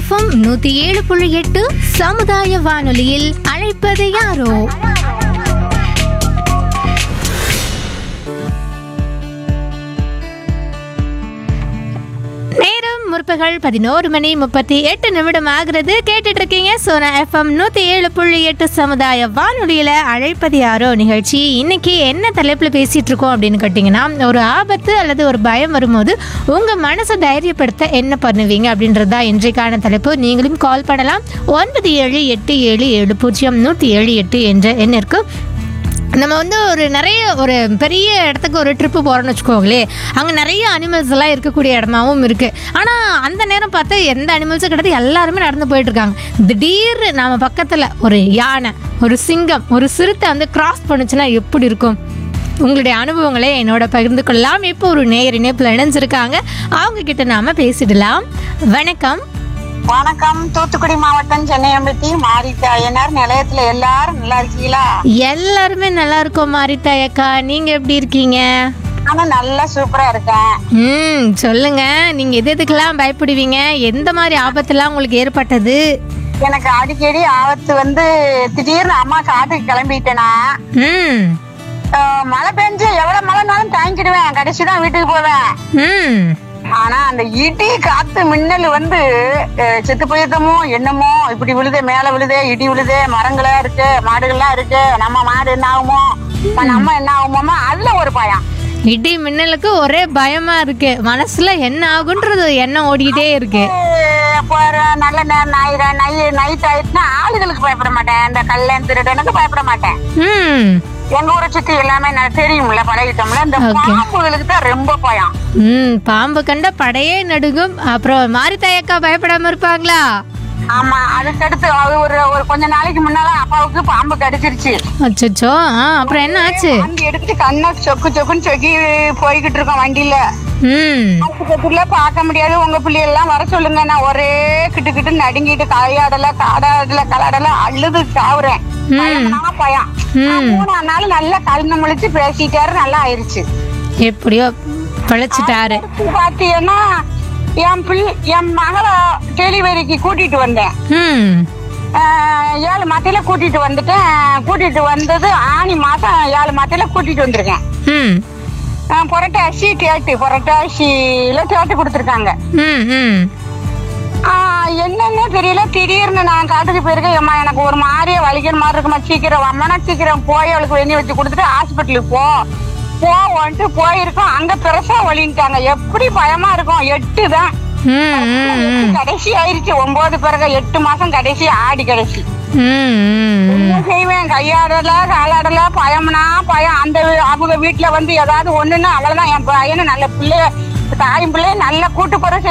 FM நூத்தி ஏழு புள்ளி எட்டு சமுதாய வானொலியில் அழைப்பது யாரோ நேரம் முற்பகல் பதினோரு மணி முப்பத்தி எட்டு நிமிடம் ஆகிறது கேட்டுட்டு இருக்கீங்க சோனா எஃப்எம் நூத்தி ஏழு புள்ளி எட்டு சமுதாய வானொலியில அழைப்பது யாரோ நிகழ்ச்சி இன்னைக்கு என்ன தலைப்புல பேசிட்டு இருக்கோம் அப்படின்னு கேட்டிங்கன்னா ஒரு ஆபத்து அல்லது ஒரு பயம் வரும்போது உங்க மனசை தைரியப்படுத்த என்ன பண்ணுவீங்க அப்படின்றது தான் இன்றைக்கான தலைப்பு நீங்களும் கால் பண்ணலாம் ஒன்பது ஏழு எட்டு ஏழு ஏழு பூஜ்ஜியம் நூற்றி ஏழு எட்டு என்ற எண்ணிற்கு நம்ம வந்து ஒரு நிறைய ஒரு பெரிய இடத்துக்கு ஒரு ட்ரிப்பு போகிறோம்னு வச்சுக்கோங்களே அங்கே நிறைய அனிமல்ஸ் எல்லாம் இருக்கக்கூடிய இடமாவும் இருக்குது ஆனால் அந்த நேரம் பார்த்தா எந்த அனிமல்ஸும் கிடையாது எல்லாருமே நடந்து போயிட்டு இருக்காங்க திடீர்னு நம்ம பக்கத்தில் ஒரு யானை ஒரு சிங்கம் ஒரு சிறுத்தை வந்து கிராஸ் பண்ணுச்சுன்னா எப்படி இருக்கும் உங்களுடைய அனுபவங்களை என்னோட பகிர்ந்து கொள்ளலாம் இப்போ ஒரு நேயர் இணைப்பில் இணைஞ்சிருக்காங்க அவங்க கிட்ட நாம பேசிடலாம் வணக்கம் வணக்கம் தூத்துக்குடி மாவட்டம் சென்னையம்பட்டி மாரித்தாயனார் நிலையத்துல எல்லாரும் நல்லா இருக்கீங்களா எல்லாருமே நல்லா இருக்கோம் மாரித்தாயக்கா நீங்கள் எப்படி இருக்கீங்க ஆனா நல்லா சூப்பரா இருக்கேன் ம் சொல்லுங்க நீங்க எது எதுக்கெல்லாம் பயப்படுவீங்க எந்த மாதிரி ஆபத்தெல்லாம் உங்களுக்கு ஏற்பட்டது எனக்கு அடிக்கடி ஆபத்து வந்து திடீர்னு அம்மா காட்டுக்கு கிளம்பிட்டேனா ம் அஹ், மழை பெஞ்சு எவ்வளவு மழைனாலும் தாங்கிடுவேன் கடைசி தான் வீட்டுக்கு போவேன் ம் ஆனா அந்த இடி காத்து மின்னல் வந்து அஹ், செத்து போயிருந்தமோ என்னமோ இப்படி விழுதே மேல விழுதே இடி விழுதே மரங்களா இருக்கு மாடுகள்லாம் இருக்கு நம்ம மாடு என்ன ஆகுமோ நம்ம என்ன ஆகுமோமா அதுல ஒரு பயம் இடி மின்னலுக்கு ஒரே பயமா இருக்கு மனசுல என்ன ஆகுன்றது எண்ணம் ஓடிக்கிட்டே இருக்கு இப்போ ஒரு நல்ல நேரம் ஞாயிறு நை நைட் ஆயிடுச்சுன்னா ஆளுகளுக்கு பயப்பட மாட்டேன் இந்த கல்யாணம் திருடனுக்கு பயப்பட மாட்டேன் ம் எங்க ஊரை சுத்தி எல்லாமே எனக்கு தெரியும்ல பழகிட்டோம்ல இந்த Okay. பாம்புகளுக்கு தான் ரொம்ப பயம் ம் பாம்பு கண்ட படையே நடுங்கும் அப்புறம் மாரித்தாயக்கா பயப்படாம இருப்பாங்களா ஆமா அதுக்கடுத்து அது ஒரு ஒரு கொஞ்ச நாளைக்கு முன்னால அப்பாவுக்கு பாம்பு கடிச்சிருச்சு அச்சோ ஆ அப்புறம் என்ன ஆச்சு வாந்தி எடுத்துட்டு கண்ணை சொக்கு சொக்குன்னு சொக்கி போய்கிட்டு இருக்கோம் வண்டியில ம் ஆஸ்பத்திரியில பார்க்க முடியாது உங்க பிள்ளைகள்லாம் வர சொல்லுங்க நான் ஒரே கிட்டு கிட்டு நடுங்கிட்டு கையாடல காடாடல கலாடல அழுது சாவுறேன் பயம்னா பயம் நான் மூணாம் நாள் நல்லா கலந்து முழிச்சு பேசிட்டாரு நல்லா ஆயிருச்சு எப்படியோ பழைச்சிட்டாரு பாத்தீங்கன்னா என் பிள்ளை என் மகளை டெலிவரிக்கு கூட்டிட்டு வந்தேன் ம் ஆஹ் ஏழு மாத்தையில கூட்டிட்டு வந்துட்டேன் கூட்டிட்டு வந்தது ஆனி மாசம் ஏழு மாத்தையில கூட்டிட்டு வந்திருக்கேன் ம் ஆஹ் புரட்டாசி டேட்டு புரட்டாசியில டேட்டு கொடுத்துருக்காங்க ம் ம் ஆஹ் என்னன்னே தெரியல திடீர்னு நான் காட்டுக்கு போயிருக்கேன் ஏம்மா எனக்கு ஒரு மாதிரியே வலிக்கிற மாதிரி இருக்குமா சீக்கிரம் வாம்மா சீக்கிரம் போய் அவளுக்கு வெந்நி வச்சு கொடுத்துட்டு ஹாஸ்பிட்டலுக்கு போ போவோன்ட்டு போயிருக்கோம் அங்க பெருசா வலின்ட்டாங்க எப்படி பயமா இருக்கும் எட்டு தான் ம் ம் கடைசி ஆயிருச்சு ஒன்பது பிறகு எட்டு மாசம் கடைசி ஆடி கடைசி ம் ம் என்ன செய்வேன் கையாடல காலாடல பயம்னா பயம் அந்த வீ- அவங்க வீட்டுல வந்து ஏதாவது ஒண்ணுன்னா அவ்வளவுதான் என் பையனை நல்ல பிள்ளை தாயும் பிள்ளை நல்ல கூட்டு போற